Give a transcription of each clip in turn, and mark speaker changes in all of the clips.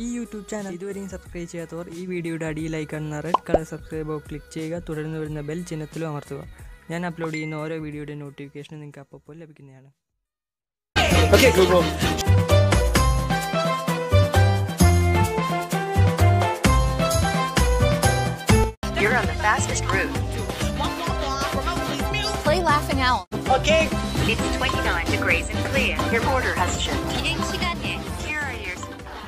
Speaker 1: ഈ YouTube channel ഇതുവരെയും subscribe ചെയ്യാത്തവർ ഈ വീഡിയോയുടെ അടിയിലായി കാണുന്ന റെഡ് കളർ സബ്സ്ക്രൈബ് ക്ലിക്ക് ചെയ്യുക തുടർന്ന് വരുന്ന ബെൽ ചിഹ്നത്തിലും അമർത്തുക ഞാൻ അപ്ലോഡ് ചെയ്യുന്ന ഓരോ വീഡിയോയുടെ നോട്ടിഫിക്കേഷൻ നിങ്ങൾക്ക് അപ്പോൾ ലഭിക്കുന്നതാണ്
Speaker 2: Okay, Google.
Speaker 3: You're on the fastest route.
Speaker 4: Play Laughing Owl.
Speaker 2: Okay.
Speaker 3: It's 29 degrees and clear. Your order has shipped.
Speaker 4: 비행 시간에
Speaker 3: Here are your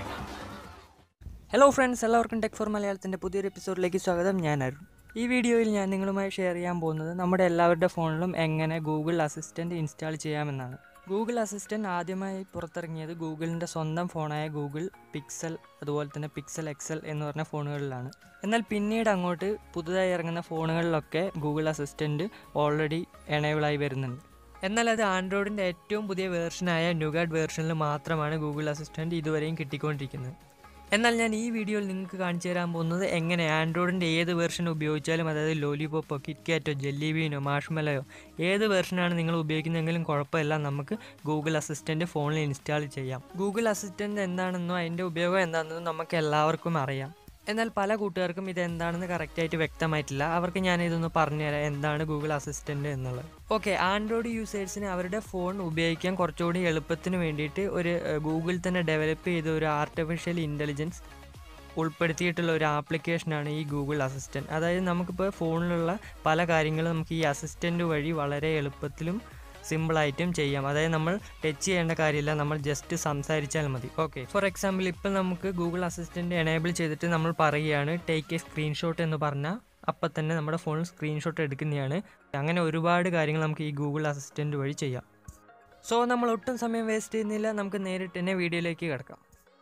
Speaker 1: hello friends എല്ലാവർക്കും ടെക് ഫോർ മലയാളത്തിൻ്റെ പുതിയൊരു എപ്പിസോഡിലേക്ക് സ്വാഗതം ഞാൻ അരുൺ ഈ വീഡിയോയിൽ ഞാൻ നിങ്ങളുമായി ഷെയർ ചെയ്യാൻ പോകുന്നത് നമ്മുടെ എല്ലാവരുടെ ഫോണിലും എങ്ങനെ ഗൂഗിൾ അസിസ്റ്റൻറ്റ് ഇൻസ്റ്റാൾ ചെയ്യാമെന്നാണ് ഗൂഗിൾ അസിസ്റ്റൻറ്റ് ആദ്യമായി പുറത്തിറങ്ങിയത് ഗൂഗിളിൻ്റെ സ്വന്തം ഫോണായ ഗൂഗിൾ പിക്സൽ അതുപോലെ തന്നെ പിക്സൽ എക്സൽ എന്ന് പറഞ്ഞ ഫോണുകളിലാണ് എന്നാൽ പിന്നീട് അങ്ങോട്ട് പുതുതായി ഇറങ്ങുന്ന ഫോണുകളിലൊക്കെ ഗൂഗിൾ അസിസ്റ്റൻറ്റ് ഓൾറെഡി എനേബിളായി വരുന്നുണ്ട് എന്നാൽ അത് ആൻഡ്രോയിഡിൻ്റെ ഏറ്റവും പുതിയ വേർഷനായ ന്യൂഗാഡ് വേർഷനിൽ മാത്രമാണ് ഗൂഗിൾ അസിസ്റ്റൻറ്റ് ഇതുവരെയും കിട്ടിക്കൊണ്ടിരിക്കുന്നത് എന്നാൽ ഞാൻ ഈ വീഡിയോയിൽ നിങ്ങൾക്ക് കാണിച്ചു തരാൻ പോകുന്നത് എങ്ങനെ ആൻഡ്രോയിഡിൻ്റെ ഏത് വെർഷൻ ഉപയോഗിച്ചാലും അതായത് ലോലിപോപ്പോ കിറ്റ്കാറ്റോ ജെല്ലിബീനോ മാഷ്മലയോ ഏത് വെർഷനാണ് നിങ്ങൾ ഉപയോഗിക്കുന്നതെങ്കിലും കുഴപ്പമില്ല നമുക്ക് ഗൂഗിൾ അസിസ്റ്റൻറ്റ് ഫോണിൽ ഇൻസ്റ്റാൾ ചെയ്യാം ഗൂഗിൾ അസിസ്റ്റൻറ്റ് എന്താണെന്നോ അതിൻ്റെ ഉപയോഗം എന്താണെന്നോ നമുക്ക് എല്ലാവർക്കും അറിയാം എന്നാൽ പല കൂട്ടുകാർക്കും ഇത് എന്താണെന്ന് കറക്റ്റായിട്ട് വ്യക്തമായിട്ടില്ല അവർക്ക് ഞാൻ ഇതൊന്ന് പറഞ്ഞുതരാം എന്താണ് ഗൂഗിൾ അസിസ്റ്റൻറ്റ് എന്നുള്ളത് ഓക്കെ ആൻഡ്രോയിഡ് യൂസേഴ്സിന് അവരുടെ ഫോൺ ഉപയോഗിക്കാൻ കുറച്ചുകൂടി എളുപ്പത്തിന് വേണ്ടിയിട്ട് ഒരു ഗൂഗിൾ തന്നെ ഡെവലപ്പ് ചെയ്ത ഒരു ആർട്ടിഫിഷ്യൽ ഇൻ്റലിജൻസ് ഉൾപ്പെടുത്തിയിട്ടുള്ള ഒരു ആപ്ലിക്കേഷനാണ് ഈ ഗൂഗിൾ അസിസ്റ്റൻറ്റ് അതായത് നമുക്കിപ്പോൾ ഫോണിലുള്ള പല കാര്യങ്ങളും നമുക്ക് ഈ അസിസ്റ്റൻറ്റ് വഴി വളരെ എളുപ്പത്തിലും സിമ്പിളായിട്ടും ചെയ്യാം അതായത് നമ്മൾ ടച്ച് ചെയ്യേണ്ട കാര്യമില്ല നമ്മൾ ജസ്റ്റ് സംസാരിച്ചാൽ മതി ഓക്കെ ഫോർ എക്സാമ്പിൾ ഇപ്പം നമുക്ക് ഗൂഗിൾ അസിസ്റ്റൻറ്റ് എനേബിൾ ചെയ്തിട്ട് നമ്മൾ പറയുകയാണ് ടേക്ക് എ സ്ക്രീൻഷോട്ട് എന്ന് പറഞ്ഞാൽ അപ്പം തന്നെ നമ്മുടെ ഫോണിൽ സ്ക്രീൻഷോട്ട് എടുക്കുന്നതാണ് അങ്ങനെ ഒരുപാട് കാര്യങ്ങൾ നമുക്ക് ഈ ഗൂഗിൾ അസിസ്റ്റൻറ്റ് വഴി ചെയ്യാം സോ നമ്മൾ ഒട്ടും സമയം വേസ്റ്റ് ചെയ്യുന്നില്ല നമുക്ക് നേരിട്ട് തന്നെ വീഡിയോയിലേക്ക് കിടക്കാം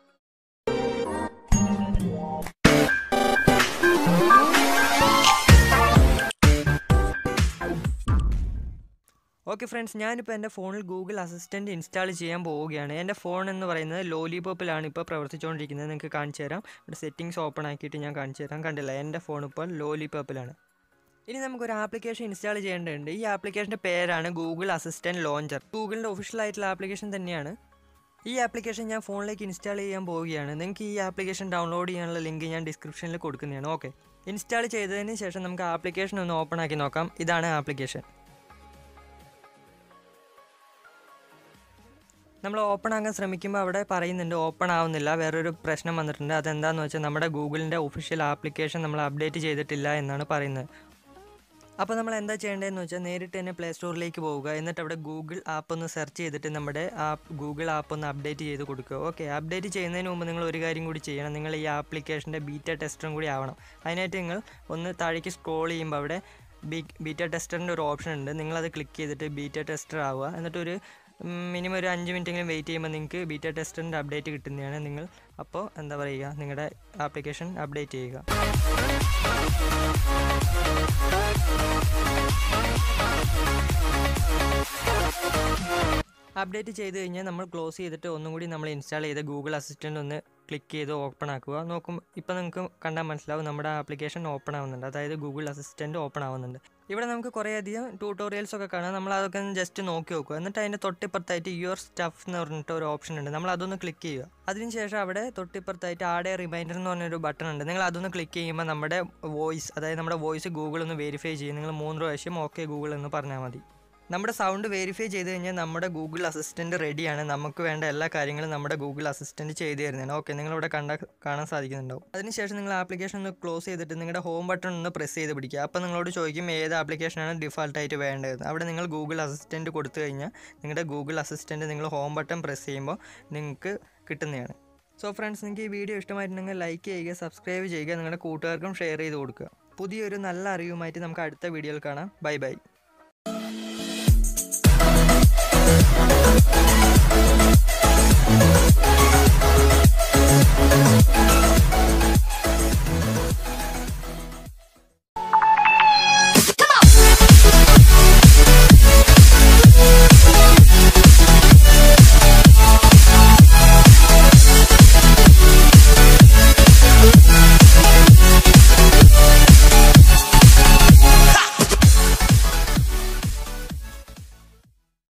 Speaker 1: ഓക്കെ ഫ്രണ്ട്സ് ഞാനിപ്പോൾ എൻ്റെ ഫോണിൽ ഗൂഗിൾ അസിസ്റ്റൻറ്റ് ഇൻസ്റ്റാൾ ചെയ്യാൻ പോവുകയാണ് എൻ്റെ ഫോൺ എന്ന് പറയുന്നത് ലോലിപോപ്പിലാണ് ഇപ്പോൾ പ്രവർത്തിച്ചുകൊണ്ടിരിക്കുന്നത് നിങ്ങൾക്ക് കാണിച്ചു തരാം ഇവിടെ സെറ്റിങ്സ് ഓപ്പൺ ആക്കിയിട്ട് ഞാൻ കാണിച്ചു തരാം കണ്ടില്ല എൻ്റെ ഫോൺ ഇപ്പോൾ ലോലിപോപ്പിലാണ് ഇനി നമുക്കൊരു ആപ്ലിക്കേഷൻ ഇൻസ്റ്റാൾ ചെയ്യേണ്ടതുണ്ട് ഈ ആപ്ലിക്കേഷൻ്റെ പേരാണ് ഗൂഗിൾ അസിസ്റ്റൻറ്റ് ലോഞ്ചർ ഗൂഗിളിൻ്റെ ഒഫീഷ്യൽ ആയിട്ടുള്ള ആപ്ലിക്കേഷൻ തന്നെയാണ് ഈ ആപ്ലിക്കേഷൻ ഞാൻ ഫോണിലേക്ക് ഇൻസ്റ്റാൾ ചെയ്യാൻ പോവുകയാണ് നിങ്ങൾക്ക് ഈ ആപ്ലിക്കേഷൻ ഡൗൺലോഡ് ചെയ്യാനുള്ള ലിങ്ക് ഞാൻ ഡിസ്ക്രിപ്ഷനിൽ കൊടുക്കുന്നതാണ് ഓക്കെ ഇൻസ്റ്റാൾ ചെയ്തതിന് ശേഷം നമുക്ക് ആപ്ലിക്കേഷൻ ഒന്ന് ഓപ്പൺ ആക്കി നോക്കാം ഇതാണ് ആപ്ലിക്കേഷൻ നമ്മൾ ഓപ്പൺ ആക്കാൻ ശ്രമിക്കുമ്പോൾ അവിടെ പറയുന്നുണ്ട് ഓപ്പൺ ആവുന്നില്ല വേറൊരു പ്രശ്നം വന്നിട്ടുണ്ട് അതെന്താണെന്ന് വെച്ചാൽ നമ്മുടെ ഗൂഗിളിൻ്റെ ഒഫീഷ്യൽ ആപ്ലിക്കേഷൻ നമ്മൾ അപ്ഡേറ്റ് ചെയ്തിട്ടില്ല എന്നാണ് പറയുന്നത് അപ്പോൾ നമ്മൾ എന്താ ചെയ്യേണ്ടതെന്ന് വെച്ചാൽ നേരിട്ട് തന്നെ പ്ലേ സ്റ്റോറിലേക്ക് പോവുക എന്നിട്ട് അവിടെ ഗൂഗിൾ ആപ്പ് ഒന്ന് സെർച്ച് ചെയ്തിട്ട് നമ്മുടെ ആപ്പ് ഗൂഗിൾ ആപ്പ് ഒന്ന് അപ്ഡേറ്റ് ചെയ്ത് കൊടുക്കുക ഓക്കെ അപ്ഡേറ്റ് ചെയ്യുന്നതിന് മുമ്പ് നിങ്ങൾ ഒരു കാര്യം കൂടി ചെയ്യണം നിങ്ങൾ ഈ ആപ്ലിക്കേഷൻ്റെ ബീറ്റ ടെസ്റ്ററും കൂടി ആവണം അതിനായിട്ട് നിങ്ങൾ ഒന്ന് താഴേക്ക് സ്ക്രോൾ ചെയ്യുമ്പോൾ അവിടെ ബി ബീറ്റ ടെസ്റ്ററിൻ്റെ ഒരു ഓപ്ഷൻ ഉണ്ട് നിങ്ങളത് ക്ലിക്ക് ചെയ്തിട്ട് ബീറ്റ ടെസ്റ്റർ ആവുക എന്നിട്ടൊരു മിനിമം ഒരു അഞ്ച് മിനിറ്റെങ്കിലും വെയിറ്റ് ചെയ്യുമ്പോൾ നിങ്ങൾക്ക് ബീറ്റ ടെസ്റ്ററിൻ്റെ അപ്ഡേറ്റ് കിട്ടുന്നതാണ് നിങ്ങൾ അപ്പോൾ എന്താ പറയുക നിങ്ങളുടെ ആപ്ലിക്കേഷൻ അപ്ഡേറ്റ് ചെയ്യുക അപ്ഡേറ്റ് ചെയ്ത് കഴിഞ്ഞാൽ നമ്മൾ ക്ലോസ് ചെയ്തിട്ട് ഒന്നും കൂടി നമ്മൾ ഇൻസ്റ്റാൾ ചെയ്ത് ഗൂഗിൾ അസിസ്റ്റൻ്റ് ഒന്ന് ക്ലിക്ക് ചെയ്ത് ഓപ്പൺ ആക്കുക നോക്കും ഇപ്പോൾ നിങ്ങൾക്ക് കണ്ടാൽ മനസ്സിലാവും നമ്മുടെ ആപ്ലിക്കേഷൻ ഓപ്പൺ ആവുന്നുണ്ട് അതായത് ഗൂഗിൾ അസിസ്റ്റൻറ്റ് ഓപ്പൺ ആവുന്നുണ്ട് ഇവിടെ നമുക്ക് കുറേയധികം ട്യൂട്ടോറിയൽസ് ഒക്കെ കാണാം നമ്മൾ അതൊക്കെ ഒന്ന് ജസ്റ്റ് നോക്കി നോക്കുക എന്നിട്ട് അതിൻ്റെ തൊട്ടിപ്പുറത്തായിട്ട് യുവർ സ്റ്റഫ് എന്ന് പറഞ്ഞിട്ട് ഒരു ഓപ്ഷൻ ഉണ്ട് നമ്മൾ അതൊന്ന് ക്ലിക്ക് ചെയ്യുക അതിനുശേഷം അവിടെ തൊട്ടിപ്പുറത്തായിട്ട് ആഡ് എ റിമൈൻഡർ എന്ന് പറഞ്ഞൊരു ബട്ടൺ ഉണ്ട് നിങ്ങൾ അതൊന്ന് ക്ലിക്ക് ചെയ്യുമ്പോൾ നമ്മുടെ വോയിസ് അതായത് നമ്മുടെ വോയിസ് ഗൂഗിൾ ഒന്ന് വെരിഫൈ ചെയ്യും നിങ്ങൾ മൂന്ന് പ്രാവശ്യം ഓക്കെ ഗൂഗിൾ എന്ന് പറഞ്ഞാൽ മതി നമ്മുടെ സൗണ്ട് വെരിഫൈ ചെയ്ത് കഴിഞ്ഞാൽ നമ്മുടെ ഗൂഗിൾ അസിസ്റ്റൻറ്റ് റെഡിയാണ് നമുക്ക് വേണ്ട എല്ലാ കാര്യങ്ങളും നമ്മുടെ ഗൂഗിൾ അസിസ്റ്റൻറ്റ് ചെയ്ത് തരുന്നതാണ് ഓക്കെ നിങ്ങളിവിടെ കണ്ട കാണാൻ സാധിക്കുന്നുണ്ടാവും അതിനുശേഷം നിങ്ങൾ ആപ്ലിക്കേഷൻ ഒന്ന് ക്ലോസ് ചെയ്തിട്ട് നിങ്ങളുടെ ഹോം ബട്ടൺ ഒന്ന് പ്രസ് ചെയ്ത് പിടിക്കുക അപ്പോൾ നിങ്ങളോട് ചോദിക്കും ഏത് ആപ്ലിക്കേഷനാണ് ഡിഫാൾട്ടായിട്ട് വേണ്ടത് അവിടെ നിങ്ങൾ ഗൂഗിൾ അസിസ്റ്റൻറ്റ് കൊടുത്തു കഴിഞ്ഞാൽ നിങ്ങളുടെ ഗൂഗിൾ അസിസ്റ്റൻറ്റ് നിങ്ങൾ ഹോം ബട്ടൺ പ്രസ് ചെയ്യുമ്പോൾ നിങ്ങൾക്ക് കിട്ടുന്നതാണ് സോ ഫ്രണ്ട്സ് നിങ്ങൾക്ക് ഈ വീഡിയോ ഇഷ്ടമായിട്ടുണ്ടെങ്കിൽ ലൈക്ക് ചെയ്യുക സബ്സ്ക്രൈബ് ചെയ്യുക നിങ്ങളുടെ കൂട്ടുകാർക്കും ഷെയർ ചെയ്ത് കൊടുക്കുക പുതിയൊരു നല്ല അറിവുമായിട്ട് നമുക്ക് അടുത്ത വീഡിയോയിൽ കാണാം ബൈ ബൈ